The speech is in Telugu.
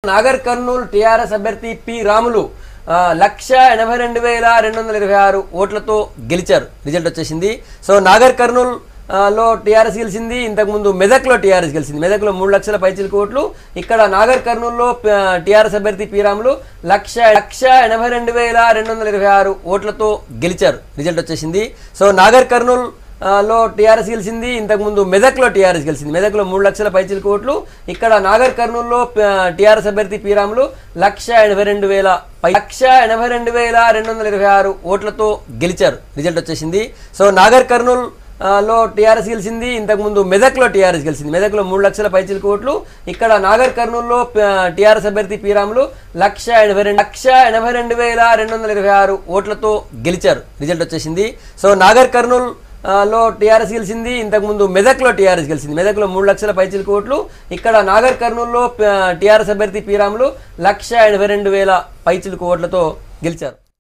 నాగర్ కర్నూలు టీఆర్ఎస్ అభ్యర్థి పి రాములు ఆ, లక్ష ఎనభై రెండు వేల రెండు వందల ఇరవై ఆరు ఓట్లతో గెలిచారు రిజల్ట్ వచ్చేసింది సో నాగర్ కర్నూలు ఆ, లో టీఆర్ఎస్ గెలిచింది ఇంతకుముందు మెదక్లో టీఆర్ఎస్ గెలిచింది మెదక్లో మూడు లక్షల పైచిలకు ఓట్లు ఇక్కడ నాగర్ కర్నూలులో టీఆర్ఎస్ అభ్యర్థి పి రాములు లక్ష లక్ష ఎనభై రెండు వేల రెండు వందల ఇరవై ఆరు ఓట్లతో గెలిచారు రిజల్ట్ వచ్చేసింది సో నాగర్ కర్నూలు ఆ, లో టీఆర్ఎస్ గెలిచింది ఇంతకుముందు మెదక్లో టీఆర్ఎస్ గెలిచింది మెదక్లో మూడు లక్షల పైచిలకు ఓట్లు ఇక్కడ నాగర్ కర్నూలులో టీఆర్ఎస్ అభ్యర్థి పీరాములు లక్ష ఎనభై రెండు వేల పై లక్ష ఎనభై రెండు వేల రెండు వందల ఇరవై ఆరు ఓట్లతో గెలిచారు రిజల్ట్ వచ్చేసింది సో నాగర్ కర్నూలు ఆ, లో టీఆర్ఎస్ గెలిచింది ఇంతకుముందు మెదక్లో టీఆర్ఎస్ గెలిచింది మెదక్లో మూడు లక్షల పైచిలకు ఓట్లు ఇక్కడ నాగర్ కర్నూలులో టీఆర్ఎస్ అభ్యర్థి పీరాములు లక్ష ఎనభై రెండు లక్ష ఎనభై రెండు వేల రెండు వందల ఇరవై ఆరు ఓట్లతో గెలిచారు రిజల్ట్ వచ్చేసింది సో నాగర్ కర్నూలు ఆ, లో టీఆర్ఎస్ గెలిచింది ఇంతకుముందు మెదక్లో టీఆర్ఎస్ గెలిచింది మెదక్లో మూడు లక్షల పైచిలకు ఓట్లు ఇక్కడ నాగర్ కర్నూలులో టీఆర్ఎస్ అభ్యర్థి పీరాములు లక్ష ఎనభై రెండు వేల పైచిలకు ఓట్లతో గెలిచారు